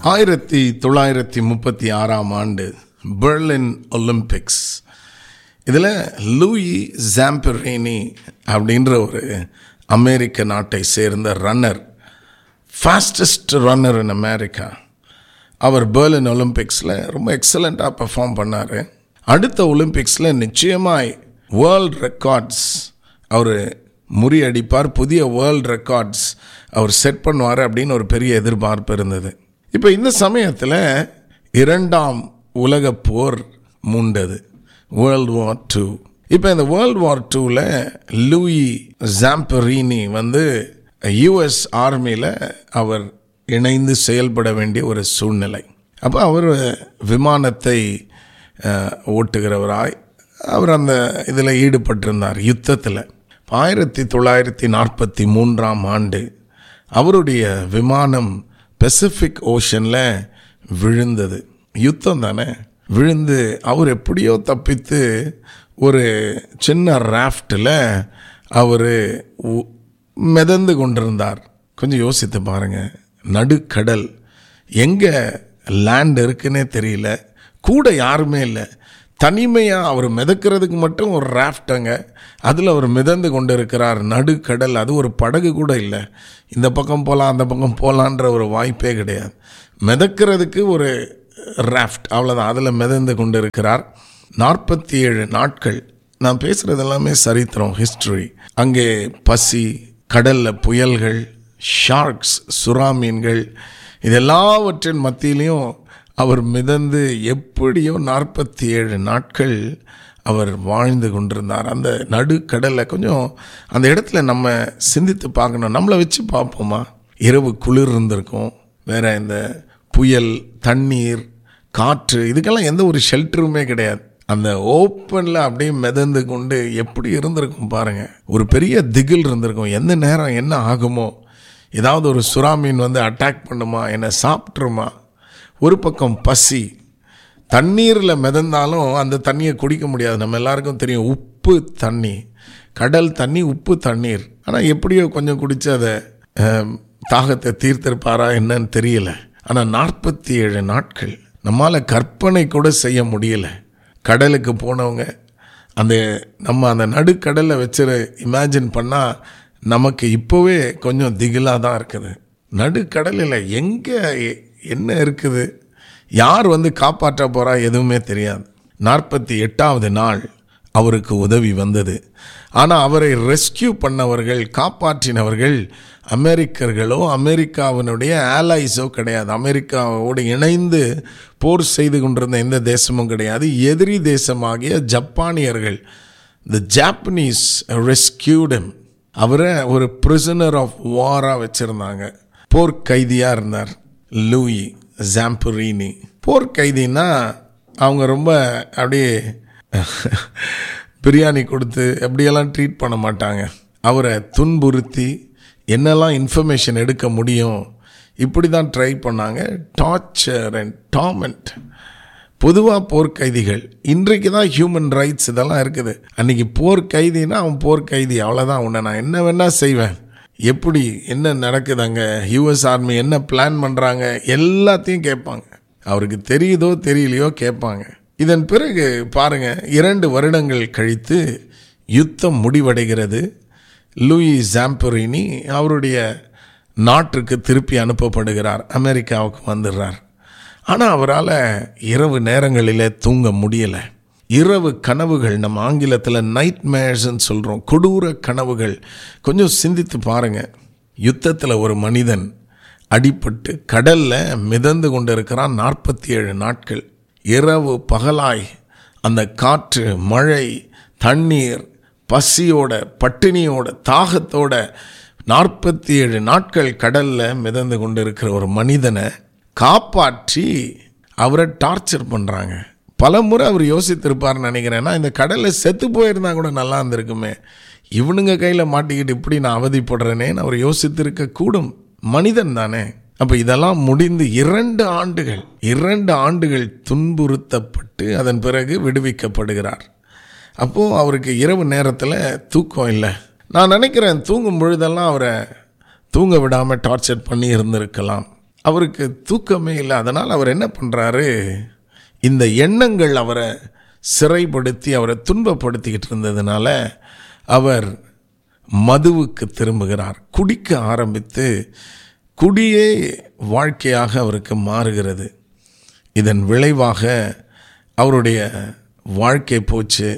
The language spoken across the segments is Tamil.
ஆயிரத்தி தொள்ளாயிரத்தி முப்பத்தி ஆறாம் ஆண்டு பெர்லின் ஒலிம்பிக்ஸ் இதில் லூயி ஜாம்பரேனி அப்படின்ற ஒரு அமெரிக்க நாட்டை சேர்ந்த runner fastest runner in America அவர் பெர்லின் ஒலிம்பிக்ஸில் ரொம்ப எக்ஸலண்ட்டாக பெர்ஃபார்ம் பண்ணார் அடுத்த ஒலிம்பிக்ஸில் நிச்சயமாய் வேர்ல்ட் ரெக்கார்ட்ஸ் அவர் முறியடிப்பார் புதிய வேர்ல்ட் ரெக்கார்ட்ஸ் அவர் செட் பண்ணுவார் அப்படின்னு ஒரு பெரிய எதிர்பார்ப்பு இருந்தது இப்போ இந்த சமயத்தில் இரண்டாம் உலக போர் மூண்டது வேர்ல்டு வார் டூ இப்போ இந்த வேர்ல்டு வார் டூவில் லூயி ஜாம்பரீனி வந்து யூஎஸ் ஆர்மியில் அவர் இணைந்து செயல்பட வேண்டிய ஒரு சூழ்நிலை அப்போ அவர் விமானத்தை அஹ், ஓட்டுகிறவராய் அவர் அந்த இதில் ஈடுபட்டிருந்தார் யுத்தத்தில் ஆயிரத்தி தொள்ளாயிரத்தி நாற்பத்தி மூன்றாம் ஆண்டு அவருடைய விமானம் பெசிபிக் ஓஷனில் விழுந்தது யுத்தம் தானே விழுந்து அவர் எப்படியோ தப்பித்து ஒரு சின்ன ராஃப்டில் அவர் மிதந்து கொண்டிருந்தார் கொஞ்சம் யோசித்து பாருங்க நடுக்கடல் எங்கே லேண்ட் இருக்குன்னே தெரியல கூட யாருமே இல்லை தனிமையாக அவர் மிதக்கிறதுக்கு மட்டும் ஒரு ராஃப்டங்க அதில் அவர் மிதந்து கொண்டு இருக்கிறார் நடுக்கடல் அது ஒரு படகு கூட இல்லை இந்த பக்கம் போகலாம் அந்த பக்கம் போகலான்ற ஒரு வாய்ப்பே கிடையாது மிதக்கிறதுக்கு ஒரு ராஃப்ட் அவ்வளோதான் அதில் மிதந்து கொண்டு இருக்கிறார் நாற்பத்தி ஏழு நாட்கள் நான் பேசுகிறது எல்லாமே சரித்திரம் ஹிஸ்டரி அங்கே பசி கடலில் புயல்கள் ஷார்க்ஸ் சுறா மீன்கள் இது எல்லாவற்றின் மத்தியிலையும் அவர் மிதந்து எப்படியோ நாற்பத்தி ஏழு நாட்கள் அவர் வாழ்ந்து கொண்டிருந்தார் அந்த நடுக்கடலில் கொஞ்சம் அந்த இடத்துல நம்ம சிந்தித்து பார்க்கணும் நம்மளை வச்சு பார்ப்போமா இரவு குளிர் இருந்திருக்கும் வேற இந்த புயல் தண்ணீர் காற்று இதுக்கெல்லாம் எந்த ஒரு ஷெல்டருமே கிடையாது அந்த ஓப்பனில் அப்படியே மிதந்து கொண்டு எப்படி இருந்திருக்கும் பாருங்க ஒரு பெரிய திகில் இருந்திருக்கும் எந்த நேரம் என்ன ஆகுமோ ஏதாவது ஒரு சுறா மீன் வந்து அட்டாக் பண்ணுமா என்னை சாப்பிட்ருமா ஒரு பக்கம் பசி தண்ணீரில் மிதந்தாலும் அந்த தண்ணியை குடிக்க முடியாது நம்ம எல்லாருக்கும் தெரியும் உப்பு தண்ணி கடல் தண்ணி உப்பு தண்ணீர் ஆனால் எப்படியோ கொஞ்சம் குடித்து அதை அஹ், தாகத்தை தீர்த்திருப்பாரா என்னன்னு தெரியல ஆனால் நாற்பத்தி ஏழு நாட்கள் நம்மால் கற்பனை கூட செய்ய முடியல கடலுக்கு போனவங்க அந்த நம்ம அந்த நடுக்கடலை வச்சு இமேஜின் பண்ணால் நமக்கு இப்போவே கொஞ்சம் திகிலாக தான் இருக்குது நடுக்கடலில் எங்கே என்ன இருக்குது யார் வந்து காப்பாற்ற போகிறா எதுவுமே தெரியாது நாற்பத்தி எட்டாவது நாள் அவருக்கு உதவி வந்தது ஆனால் அவரை ரெஸ்கியூ பண்ணவர்கள் காப்பாற்றினவர்கள் அமெரிக்கர்களோ அமெரிக்காவினுடைய ஆலைஸோ கிடையாது அமெரிக்காவோடு இணைந்து போர் செய்து கொண்டிருந்த எந்த தேசமும் கிடையாது எதிரி தேசமாகிய ஜப்பானியர்கள் த ஜாப்பனீஸ் ரெஸ்கியூடம் அவரை ஒரு பிரிசனர் ஆஃப் வாராக வச்சுருந்தாங்க போர் கைதியாக இருந்தார் லூயி ஜாம்புரினி போர் கைதின்னா அவங்க ரொம்ப அப்படியே பிரியாணி கொடுத்து எப்படியெல்லாம் ட்ரீட் பண்ண மாட்டாங்க அவரை துன்புறுத்தி என்னெல்லாம் இன்ஃபர்மேஷன் எடுக்க முடியும் இப்படி தான் ட்ரை பண்ணாங்க டார்ச்சர் அண்ட் டாமெண்ட் பொதுவாக போர்க்கைதிகள் இன்றைக்கு தான் ஹியூமன் ரைட்ஸ் இதெல்லாம் இருக்குது அன்னைக்கு போர் கைதினா அவன் போர் கைதி அவ்வளோதான் உன்னை நான் என்ன வேணால் செய்வேன் எப்படி என்ன நடக்குது அங்கே யூஎஸ் ஆர்மி என்ன பிளான் பண்ணுறாங்க எல்லாத்தையும் கேட்பாங்க அவருக்கு தெரியுதோ தெரியலையோ கேட்பாங்க இதன் பிறகு பாருங்க இரண்டு வருடங்கள் கழித்து யுத்தம் முடிவடைகிறது லூயி ஜாம்பரினி அவருடைய நாட்டுக்கு திருப்பி அனுப்பப்படுகிறார் அமெரிக்காவுக்கு வந்துடுறார் ஆனால் அவரால் இரவு நேரங்களில் தூங்க முடியலை இரவு கனவுகள் நம்ம ஆங்கிலத்தில் நைட் மேர்ஸ்ன்னு சொல்கிறோம் கொடூர கனவுகள் கொஞ்சம் சிந்தித்து பாருங்க யுத்தத்தில் ஒரு மனிதன் அடிபட்டு கடலில் மிதந்து கொண்டு இருக்கிறான் நாற்பத்தி ஏழு நாட்கள் இரவு பகலாய் அந்த காற்று மழை தண்ணீர் பசியோட பட்டினியோட தாகத்தோட நாற்பத்தி ஏழு நாட்கள் கடலில் மிதந்து கொண்டு இருக்கிற ஒரு மனிதனை காப்பாற்றி அவரை டார்ச்சர் பண்ணுறாங்க பல முறை அவர் யோசித்திருப்பார்னு நினைக்கிறேன் நான் இந்த கடலில் செத்து போயிருந்தா கூட நல்லா இருந்திருக்குமே இவனுங்க கையில் மாட்டிக்கிட்டு இப்படி நான் அவதிப்படுறேனேன்னு அவர் யோசித்திருக்க கூடும் மனிதன் தானே அப்போ இதெல்லாம் முடிந்து இரண்டு ஆண்டுகள் இரண்டு ஆண்டுகள் துன்புறுத்தப்பட்டு அதன் பிறகு விடுவிக்கப்படுகிறார் அப்போது அவருக்கு இரவு நேரத்தில் தூக்கம் இல்லை நான் நினைக்கிறேன் தூங்கும் பொழுதெல்லாம் அவரை தூங்க விடாமல் டார்ச்சர் பண்ணி இருந்திருக்கலாம் அவருக்கு தூக்கமே இல்லை அதனால் அவர் என்ன பண்ணுறாரு இந்த எண்ணங்கள் அவரை சிறைப்படுத்தி அவரை துன்பப்படுத்திக்கிட்டு இருந்ததுனால அவர் மதுவுக்கு திரும்புகிறார் குடிக்க ஆரம்பித்து குடியே வாழ்க்கையாக அவருக்கு மாறுகிறது இதன் விளைவாக அவருடைய வாழ்க்கை போச்சு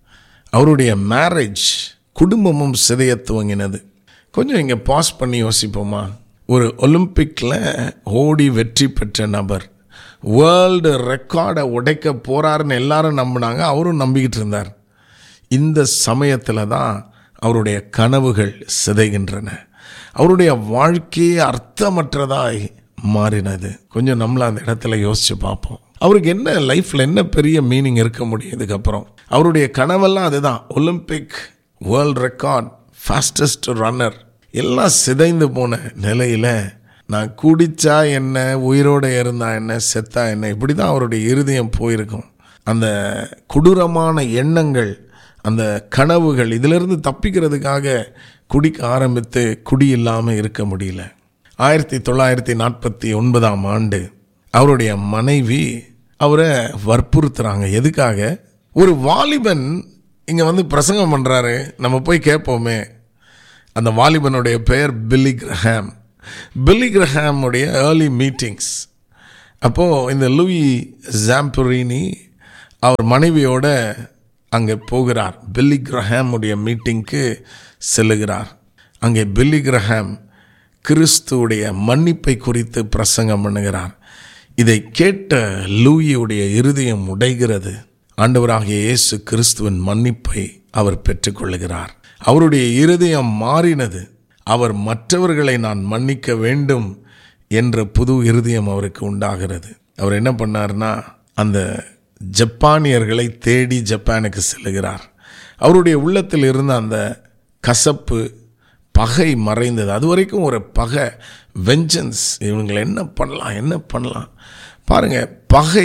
அவருடைய மேரேஜ் குடும்பமும் சிதைய துவங்கினது கொஞ்சம் இங்கே பாஸ் பண்ணி யோசிப்போமா ஒரு ஒலிம்பிக்கில் ஓடி வெற்றி பெற்ற நபர் வேர்ல்டு ரெக்கார்டை உடைக்க போகிறாருன்னு எல்லாரும் நம்பினாங்க அவரும் நம்பிக்கிட்டு இருந்தார் இந்த சமயத்தில் தான் அவருடைய கனவுகள் சிதைகின்றன அவருடைய வாழ்க்கையே அர்த்தமற்றதாய் மாறினது கொஞ்சம் நம்மள அந்த இடத்துல யோசித்து பார்ப்போம் அவருக்கு என்ன லைஃப்பில் என்ன பெரிய மீனிங் இருக்க முடியும் இதுக்கப்புறம் அவருடைய கனவெல்லாம் அதுதான் Olympic world record fastest runner எல்லாம் சிதைந்து போன நிலையில் நான் குடிச்சா என்ன உயிரோடு இருந்தா என்ன செத்தா என்ன இப்படி தான் அவருடைய இருதயம் போயிருக்கும் அந்த கொடூரமான எண்ணங்கள் அந்த கனவுகள் இதிலிருந்து தப்பிக்கிறதுக்காக குடிக்க ஆரம்பித்து குடி இல்லாமல் இருக்க முடியல ஆயிரத்தி தொள்ளாயிரத்தி நாற்பத்தி ஒன்பதாம் ஆண்டு அவருடைய மனைவி அவரை வற்புறுத்துறாங்க எதுக்காக ஒரு வாலிபன் இங்கே வந்து பிரசங்கம் பண்ணுறாரு நம்ம போய் கேட்போமே அந்த வாலிபனுடைய பெயர் பில்லி கிரஹாம் பில்லி கிரஹாமுடைய ஏர்லி மீட்டிங்ஸ் அப்போது இந்த லூயி ஜாம்புரினி அவர் மனைவியோட அங்கே போகிறார் பில்லி கிரஹாமுடைய மீட்டிங்க்கு செல்லுகிறார் அங்கே பில்லி கிரஹாம் கிறிஸ்துவுடைய மன்னிப்பை குறித்து பிரசங்கம் பண்ணுகிறார் இதை கேட்ட லூயியுடைய இருதயம் உடைகிறது ஆண்டவராகிய இயேசு கிறிஸ்துவின் மன்னிப்பை அவர் பெற்றுக்கொள்ளுகிறார் அவருடைய இருதயம் மாறினது அவர் மற்றவர்களை நான் மன்னிக்க வேண்டும் என்ற புது இருதயம் அவருக்கு உண்டாகிறது அவர் என்ன பண்ணார்னா அந்த ஜப்பானியர்களை தேடி ஜப்பானுக்கு செல்லுகிறார் அவருடைய உள்ளத்தில் இருந்த அந்த கசப்பு பகை மறைந்தது அது வரைக்கும் ஒரு பகை வெஞ்சன்ஸ் இவங்களை என்ன பண்ணலாம் என்ன பண்ணலாம் பாருங்க பகை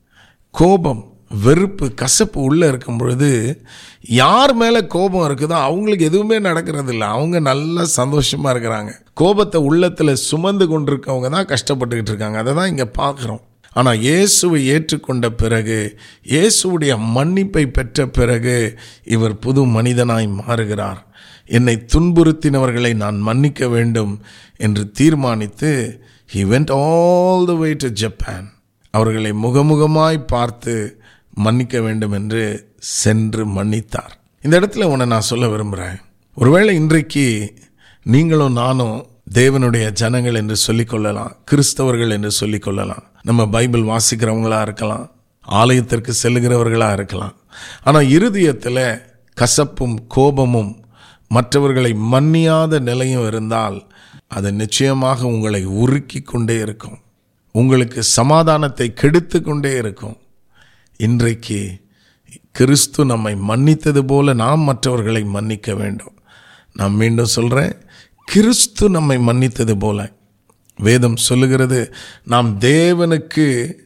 கோபம் வெறுப்பு கசப்பு உள்ளே இருக்கும் பொழுது யார் மேலே கோபம் இருக்குதோ அவங்களுக்கு எதுவுமே நடக்கிறது இல்லை அவங்க நல்லா சந்தோஷமாக இருக்கிறாங்க கோபத்தை உள்ளத்தில் சுமந்து கொண்டிருக்கவங்க தான் கஷ்டப்பட்டுக்கிட்டு இருக்காங்க அதை தான் இங்கே பார்க்குறோம் ஆனால் இயேசுவை ஏற்றுக்கொண்ட பிறகு இயேசுவுடைய மன்னிப்பை பெற்ற பிறகு இவர் புது மனிதனாய் மாறுகிறார் என்னை துன்புறுத்தினவர்களை நான் மன்னிக்க வேண்டும் என்று தீர்மானித்து he went all the way to Japan அவர்களை முகமுகமாய் பார்த்து மன்னிக்க வேண்டும் என்று சென்று மன்னித்தார் இந்த இடத்துல உன்னை நான் சொல்ல விரும்புகிறேன் ஒருவேளை இன்றைக்கு நீங்களும் நானும் தேவனுடைய ஜனங்கள் என்று சொல்லிக்கொள்ளலாம் கிறிஸ்தவர்கள் என்று சொல்லிக்கொள்ளலாம் நம்ம பைபிள் வாசிக்கிறவங்களா இருக்கலாம் ஆலயத்திற்கு செல்லுகிறவர்களாக இருக்கலாம் ஆனால் இருதயத்தில் கசப்பும் கோபமும் மற்றவர்களை மன்னியாத நிலையும் இருந்தால் அது நிச்சயமாக உங்களை உருக்கி கொண்டே இருக்கும் உங்களுக்கு சமாதானத்தை கெடுத்து கொண்டே இருக்கும் இன்றைக்கு கிறிஸ்து நம்மை மன்னித்தது போல நாம் மற்றவர்களை மன்னிக்க வேண்டும் நான் மீண்டும் சொல்கிறேன் கிறிஸ்து நம்மை மன்னித்தது போல வேதம் சொல்லுகிறது நாம் தேவனுக்கு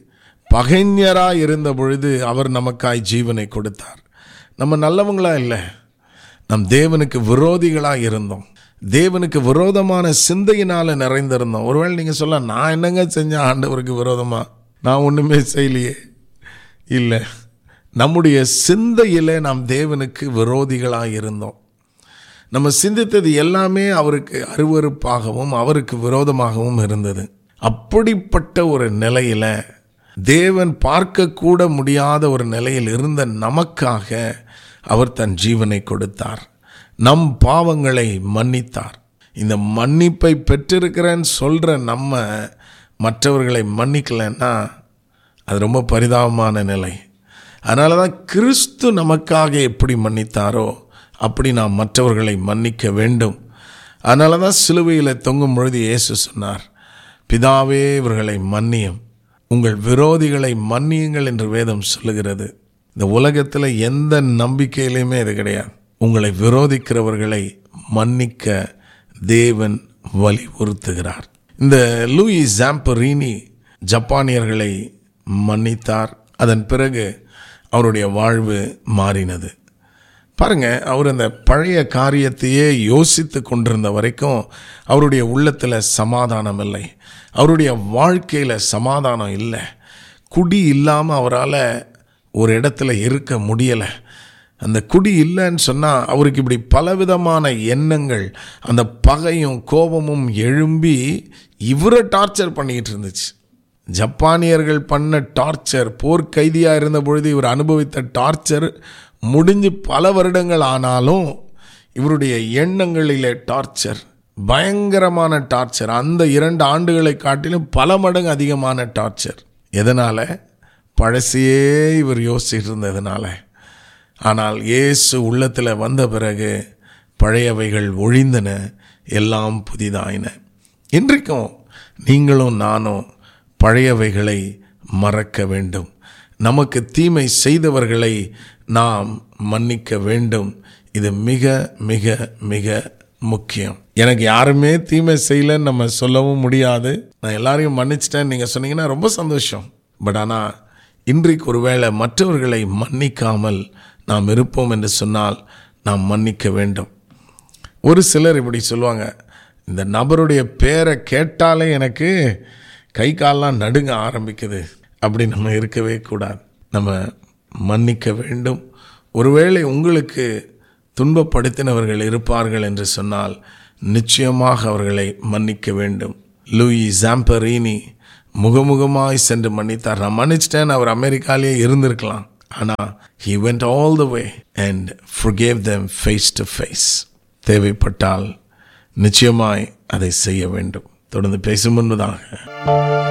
பகைஞராக இருந்த பொழுது அவர் நமக்காய் ஜீவனை கொடுத்தார் நம்ம நல்லவங்களா இல்லை நம் தேவனுக்கு விரோதிகளாக இருந்தோம் தேவனுக்கு விரோதமான சிந்தையினால் நிறைந்திருந்தோம் ஒருவேளை நீங்கள் சொல்ல நான் என்னங்க செஞ்சேன் ஆண்டவருக்கு விரோதமாக நான் ஒன்றுமே செய்யலையே இல்லை நம்முடைய சிந்தையில் நாம் தேவனுக்கு விரோதிகளாக இருந்தோம் நம்ம சிந்தித்தது எல்லாமே அவருக்கு அருவறுப்பாகவும் அவருக்கு விரோதமாகவும் இருந்தது அப்படிப்பட்ட ஒரு நிலையில் தேவன் பார்க்கக்கூட முடியாத ஒரு நிலையில் இருந்த நமக்காக அவர் தன் ஜீவனை கொடுத்தார் நம் பாவங்களை மன்னித்தார் இந்த மன்னிப்பை பெற்றிருக்கிறேன்னு சொல்கிற நம்ம மற்றவர்களை மன்னிக்கலைன்னா அது ரொம்ப பரிதாபமான நிலை அதனால தான் கிறிஸ்து நமக்காக எப்படி மன்னித்தாரோ அப்படி நாம் மற்றவர்களை மன்னிக்க வேண்டும் அதனால தான் சிலுவையில் தொங்கும் பொழுது இயேசு சொன்னார் பிதாவே இவர்களை மன்னியும் உங்கள் விரோதிகளை மன்னியுங்கள் என்று வேதம் சொல்லுகிறது இந்த உலகத்தில் எந்த நம்பிக்கையிலையுமே இது கிடையாது உங்களை விரோதிக்கிறவர்களை மன்னிக்க தேவன் வலியுறுத்துகிறார் இந்த லூயி ஜாம்பரீனி ஜப்பானியர்களை மன்னித்தார் அதன் பிறகு அவருடைய வாழ்வு மாறினது பாருங்க அவர் அந்த பழைய காரியத்தையே யோசித்து கொண்டிருந்த வரைக்கும் அவருடைய உள்ளத்தில் சமாதானம் இல்லை அவருடைய வாழ்க்கையில் சமாதானம் இல்லை குடி இல்லாமல் அவரால் ஒரு இடத்துல இருக்க முடியலை அந்த குடி இல்லைன்னு சொன்னால் அவருக்கு இப்படி பலவிதமான எண்ணங்கள் அந்த பகையும் கோபமும் எழும்பி இவரை டார்ச்சர் பண்ணிக்கிட்டு இருந்துச்சு ஜப்பானியர்கள் பண்ண டார்ச்சர் போர்க்கைதியாக இருந்த பொழுது இவர் அனுபவித்த டார்ச்சர் முடிஞ்சு பல வருடங்கள் ஆனாலும் இவருடைய எண்ணங்களிலே டார்ச்சர் பயங்கரமான டார்ச்சர் அந்த இரண்டு ஆண்டுகளை காட்டிலும் பல மடங்கு அதிகமான டார்ச்சர் எதனால் பழசையே இவர் யோசிச்சுட்டு இருந்ததுனால ஆனால் இயேசு உள்ளத்தில் வந்த பிறகு பழையவைகள் ஒழிந்தன எல்லாம் புதிதாயின இன்றைக்கும் நீங்களும் நானும் பழையவைகளை மறக்க வேண்டும் நமக்கு தீமை செய்தவர்களை நாம் மன்னிக்க வேண்டும் இது மிக மிக மிக முக்கியம் எனக்கு யாருமே தீமை செய்யலைன்னு நம்ம சொல்லவும் முடியாது நான் எல்லாரையும் மன்னிச்சிட்டேன் நீங்கள் சொன்னீங்கன்னா ரொம்ப சந்தோஷம் பட் ஆனால் இன்றைக்கு ஒருவேளை மற்றவர்களை மன்னிக்காமல் நாம் இருப்போம் என்று சொன்னால் நாம் மன்னிக்க வேண்டும் ஒரு சிலர் இப்படி சொல்லுவாங்க இந்த நபருடைய பேரை கேட்டாலே எனக்கு கை கால்லாம் நடுங்க ஆரம்பிக்குது அப்படி நம்ம இருக்கவே கூடாது நம்ம மன்னிக்க வேண்டும் ஒருவேளை உங்களுக்கு துன்பப்படுத்தினவர்கள் இருப்பார்கள் என்று சொன்னால் நிச்சயமாக அவர்களை மன்னிக்க வேண்டும் லூயி ஜாம்பரீனி முகமுகமாய் சென்று மன்னித்தார் நான் மன்னிச்சிட்டேன் அவர் அமெரிக்காலேயே இருந்திருக்கலாம் ஆனால் he went all the way and forgave them face to face தேவைப்பட்டால் நிச்சயமாய் அதை செய்ய வேண்டும் தொடர்ந்து பேசும் முன்பதாக